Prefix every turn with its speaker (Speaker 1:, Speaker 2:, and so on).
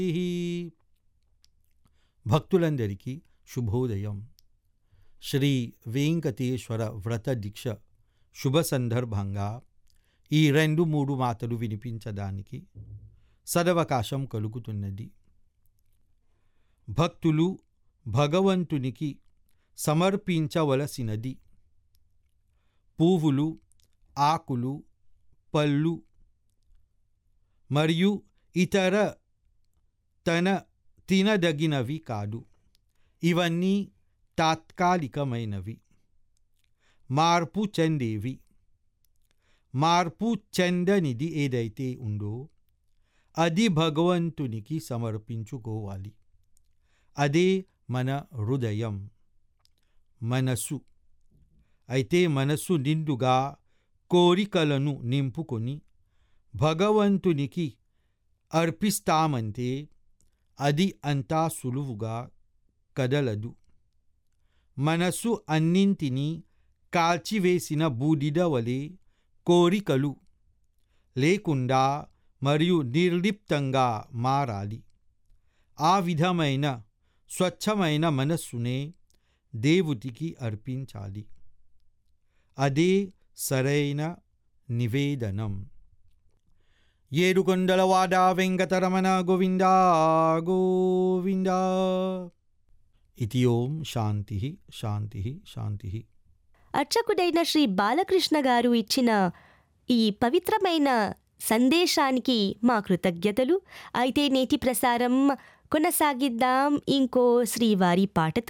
Speaker 1: భక్తులందరికీ శుభోదయం శ్రీ వెంకటేశ్వర వ్రత దీక్ష శుభ సందర్భంగా ఈ రెండు మూడు మాటలు వినిపించడానికి సదవకాశం కలుగుతున్నది భక్తులు భగవంతునికి సమర్పించవలసినది పువ్వులు ఆకులు పళ్ళు మరియు ఇతర తన తినదగినవి కాదు ఇవన్నీ తాత్కాలికమైనవి మార్పు చెందేవి మార్పు చెందనిది ఏదైతే ఉందో అది భగవంతునికి సమర్పించుకోవాలి అదే మన హృదయం మనసు అయితే మనసు నిండుగా కోరికలను నింపుకొని భగవంతునికి అర్పిస్తామంటే అది అంతా సులువుగా కదలదు మనసు అన్నింటినీ కాల్చివేసిన బూడిద వలె కోరికలు లేకుండా మరియు నిర్లిప్తంగా మారాలి ఆ విధమైన స్వచ్ఛమైన మనస్సునే దేవుడికి అర్పించాలి అదే సరైన నివేదనం ఏడుకొండలవాడ వెంకటరమణ గోవింద గోవింద ఇది ఓం శాంతి శాంతి శాంతి
Speaker 2: అర్చకుడైన శ్రీ బాలకృష్ణ గారు ఇచ్చిన ఈ పవిత్రమైన సందేశానికి మా కృతజ్ఞతలు అయితే నేటి ప్రసారం కొనసాగిద్దాం ఇంకో శ్రీవారి పాటతో